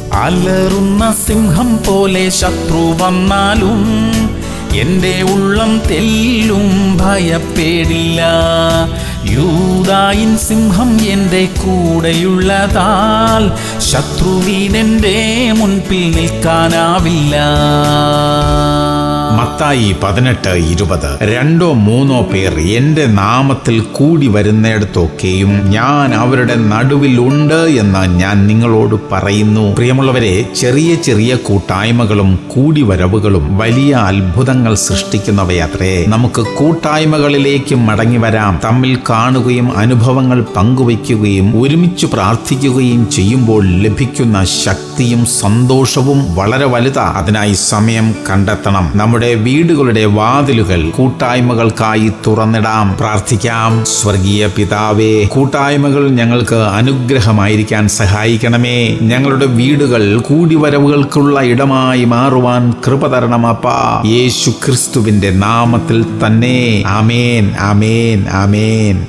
അലറുന്ന സിംഹം പോലെ ശത്രു വന്നാലും എന്റെ ഉള്ളം തെല്ലും ഭയപ്പെടില്ല യൂതായിൻ സിംഹം എന്റെ കൂടെയുള്ളതാൽ ശത്രുവിനെന്റെ മുൻപിൽ നിൽക്കാനാവില്ല മത്തായി പതിനെട്ട് ഇരുപത് രണ്ടോ മൂന്നോ പേർ എന്റെ നാമത്തിൽ കൂടി വരുന്നിടത്തൊക്കെയും ഞാൻ അവരുടെ നടുവിൽ ഉണ്ട് എന്ന് ഞാൻ നിങ്ങളോട് പറയുന്നു പ്രിയമുള്ളവരെ ചെറിയ ചെറിയ കൂട്ടായ്മകളും കൂടിവരവുകളും വലിയ അത്ഭുതങ്ങൾ സൃഷ്ടിക്കുന്നവയത്രേ നമുക്ക് കൂട്ടായ്മകളിലേക്ക് മടങ്ങി വരാം തമ്മിൽ കാണുകയും അനുഭവങ്ങൾ പങ്കുവയ്ക്കുകയും ഒരുമിച്ച് പ്രാർത്ഥിക്കുകയും ചെയ്യുമ്പോൾ ലഭിക്കുന്ന ശക്തിയും സന്തോഷവും വളരെ വലുതാ അതിനായി സമയം കണ്ടെത്തണം നമ്മുടെ വീടുകളുടെ വാതിലുകൾ കൂട്ടായ്മകൾക്കായി തുറന്നിടാം പ്രാർത്ഥിക്കാം സ്വർഗീയ പിതാവേ കൂട്ടായ്മകൾ ഞങ്ങൾക്ക് അനുഗ്രഹമായിരിക്കാൻ സഹായിക്കണമേ ഞങ്ങളുടെ വീടുകൾ കൂടിവരവുകൾക്കുള്ള ഇടമായി മാറുവാൻ കൃപ തരണമപ്പാ യേശു ക്രിസ്തുവിന്റെ നാമത്തിൽ തന്നെ ആമേൻ ആമേൻ ആമേൻ